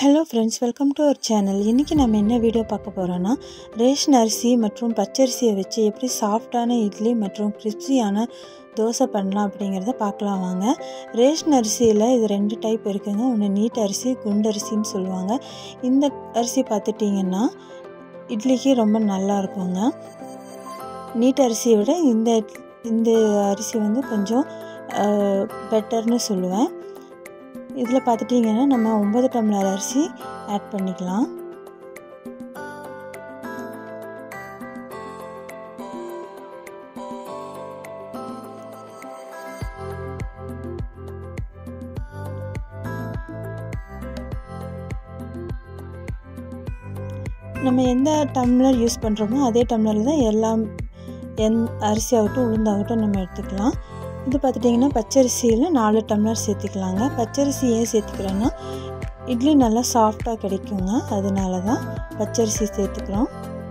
hello friends welcome to our channel இன்றைக்கி நம்ம என்ன வீடியோ பார்க்க போகிறோன்னா ரேஷன் அரிசி மற்றும் பச்சரிசியை வச்சு எப்படி சாஃப்டான இட்லி மற்றும் கிறிஸ்பியான தோசை பண்ணலாம் அப்படிங்கிறத பார்க்கலாம் வாங்க ரேஷன் அரிசியில் இது ரெண்டு டைப் இருக்குங்க ஒன்று நீட் அரிசி குண்டரிசின்னு சொல்லுவாங்க இந்த அரிசி பார்த்துட்டிங்கன்னா இட்லிக்கு ரொம்ப நல்லா இருக்குங்க நீட் அரிசியை விட இந்த இந்த அரிசி வந்து கொஞ்சம் பெட்டர்னு சொல்லுவேன் இதில் பார்த்துட்டிங்கன்னா நம்ம ஒம்பது டம்ளர் அரிசி ஆட் பண்ணிக்கலாம் நம்ம எந்த டம்ளர் யூஸ் பண்ணுறோமோ அதே டம்ளரில் தான் எல்லாம் எந் அரிசி ஆகட்டும் உளுந்தாகட்டும் நம்ம எடுத்துக்கலாம் இது பார்த்துட்டிங்கன்னா பச்சரிசியில் நாலு டம்ளர் சேர்த்துக்கலாங்க பச்சரிசி ஏன் சேர்த்துக்கிறோன்னா இட்லி நல்லா சாஃப்டாக கிடைக்குங்க அதனால தான் பச்சரிசி சேர்த்துக்கிறோம்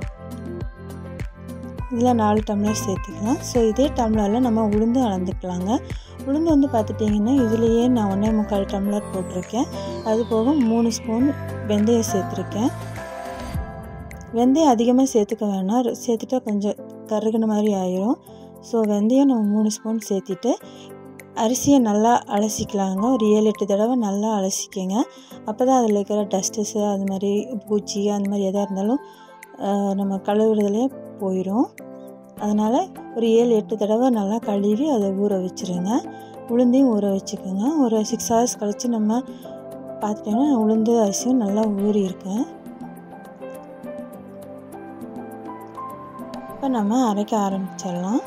இதில் நாலு டம்ளர் சேர்த்துக்கலாம் ஸோ இதே டம்ளரில் நம்ம உளுந்து அளந்துக்கலாங்க உளுந்து வந்து பார்த்துட்டிங்கன்னா இதுலேயே நான் ஒன்றே முக்கால் டம்ளர் போட்டிருக்கேன் அது போக மூணு ஸ்பூன் வெந்தயம் சேர்த்துருக்கேன் வெந்தயம் அதிகமாக சேர்த்துக்க வேணாம் சேர்த்துட்டா கொஞ்சம் கருகுன மாதிரி ஆயிரும் ஸோ வெந்தயம் நம்ம மூணு ஸ்பூன் சேர்த்திட்டு அரிசியை நல்லா அலசிக்கலாங்க ஒரு ஏழு எட்டு தடவை நல்லா அலசிக்கங்க அப்போ தான் அதில் இருக்கிற டஸ்டஸு அது மாதிரி பூச்சி அந்த மாதிரி எதாக இருந்தாலும் நம்ம கழுவுறதுலேயே போயிடும் அதனால் ஒரு ஏழு எட்டு தடவை நல்லா கழுவி அதை ஊற வச்சுருங்க உளுந்தையும் ஊற வச்சுக்கோங்க ஒரு சிக்ஸ் ஹவர்ஸ் கழித்து நம்ம பார்த்துட்டோம்னா உளுந்து அரிசியும் நல்லா ஊறி இருக்கேன் இப்போ நம்ம அரைக்க ஆரம்பிச்சிடலாம்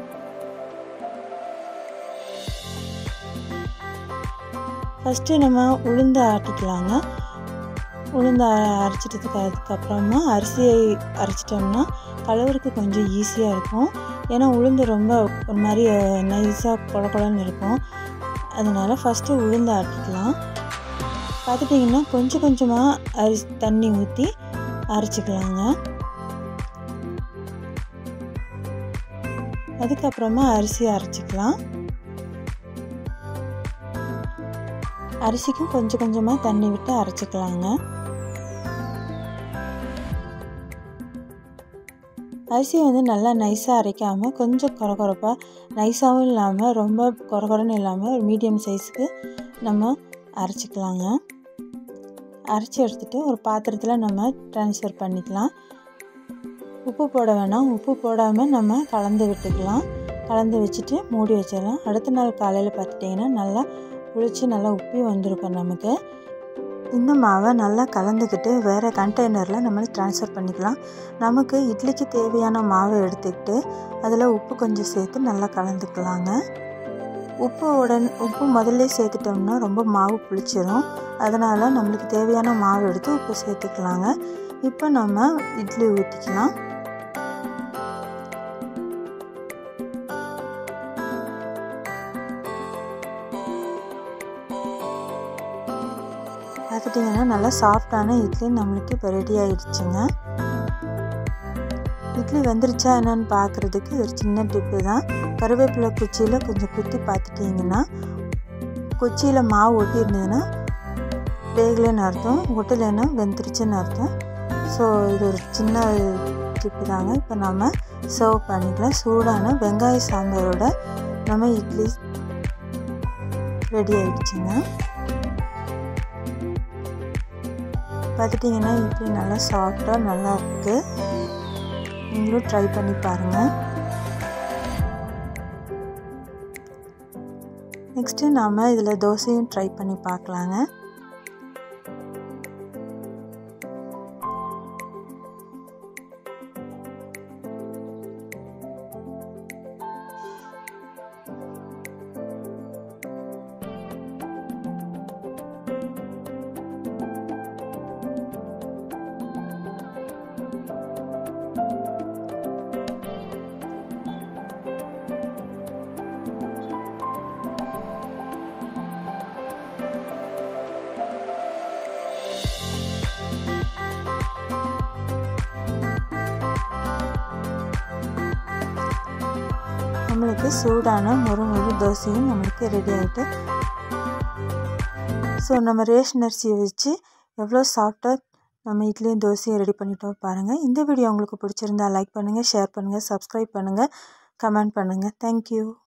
ஃபஸ்ட்டு நம்ம உளுந்து ஆட்டிக்கலாங்க உளுந்து அரைச்சிட்டதுக்கு அதுக்கப்புறமா அரிசியை அரைச்சிட்டோம்னா கலவருக்கு கொஞ்சம் ஈஸியாக இருக்கும் ஏன்னா உளுந்து ரொம்ப ஒரு மாதிரி நைஸாக கொல கொலன்னு இருக்கும் அதனால் ஃபஸ்ட்டு உளுந்து ஆட்டிக்கலாம் பார்த்துட்டிங்கன்னா கொஞ்சம் கொஞ்சமாக அரிசி தண்ணி ஊற்றி அரைச்சிக்கலாங்க அதுக்கப்புறமா அரிசி அரைச்சிக்கலாம் அரிசிக்கும் கொஞ்சம் கொஞ்சமாக தண்ணி விட்டு அரைச்சிக்கலாங்க அரிசி வந்து நல்லா நைஸாக அரைக்காமல் கொஞ்சம் குறை குறைப்பாக நைஸாகவும் இல்லாமல் ரொம்ப குறை குறைன்னு இல்லாமல் ஒரு மீடியம் சைஸுக்கு நம்ம அரைச்சிக்கலாங்க அரைச்சி எடுத்துகிட்டு ஒரு பாத்திரத்தில் நம்ம ட்ரான்ஸ்ஃபர் பண்ணிக்கலாம் உப்பு போட வேணாம் உப்பு போடாமல் நம்ம கலந்து விட்டுக்கலாம் கலந்து வச்சுட்டு மூடி வச்சிடலாம் அடுத்த நாள் காலையில் பார்த்துட்டிங்கன்னா நல்லா புளிச்சு நல்லா உப்பி வந்திருக்கும் நமக்கு இந்த மாவை நல்லா கலந்துக்கிட்டு வேறு கண்டெய்னரில் நம்ம ட்ரான்ஸ்ஃபர் பண்ணிக்கலாம் நமக்கு இட்லிக்கு தேவையான மாவை எடுத்துக்கிட்டு அதில் உப்பு கொஞ்சம் சேர்த்து நல்லா கலந்துக்கலாங்க உப்பு உடன் உப்பு முதல்ல சேர்த்துட்டோம்னா ரொம்ப மாவு புளிச்சிடும் அதனால் நம்மளுக்கு தேவையான மாவு எடுத்து உப்பு சேர்த்துக்கலாங்க இப்போ நம்ம இட்லி ஊற்றிக்கலாம் பார்த்துட்டிங்கன்னா நல்லா சாஃப்டான இட்லி நம்மளுக்கு இப்போ ரெடி ஆயிடுச்சுங்க இட்லி வெந்துருச்சா என்னன்னு பார்க்குறதுக்கு ஒரு சின்ன டிப்பு தான் கருவேப்பிலை குச்சியில் கொஞ்சம் குத்தி பார்த்துட்டிங்கன்னா குச்சியில் மாவு ஒட்டி இருந்ததுன்னா வேகலைன்னு அர்த்தம் ஒட்டலைன்னா வெந்துருச்சுன்னு அர்த்தம் ஸோ இது ஒரு சின்ன டிப்பு தாங்க இப்போ நம்ம சர்வ் பண்ணிக்கலாம் சூடான வெங்காய சாம்பாரோட நம்ம இட்லி ரெடி ஆயிடுச்சுங்க பார்த்துட்டிங்கன்னா இட்லி நல்லா சாஃப்டாக நல்லா இருக்குது நீங்களும் ட்ரை பண்ணி பாருங்கள் நெக்ஸ்ட்டு நாம் இதில் தோசையும் ட்ரை பண்ணி பார்க்கலாங்க நம்மளுக்கு சூடான மொறு மொறு தோசையும் நம்மளுக்கு ரெடி ஆகிட்டு ஸோ நம்ம ரேஷன் அரிசியை வச்சு எவ்வளோ சாஃப்டாக நம்ம இட்லியும் தோசையும் ரெடி பண்ணிட்டோம் பாருங்கள் இந்த வீடியோ உங்களுக்கு பிடிச்சிருந்தா லைக் பண்ணுங்கள் ஷேர் பண்ணுங்கள் சப்ஸ்கிரைப் பண்ணுங்கள் கமெண்ட் பண்ணுங்கள் தேங்க்யூ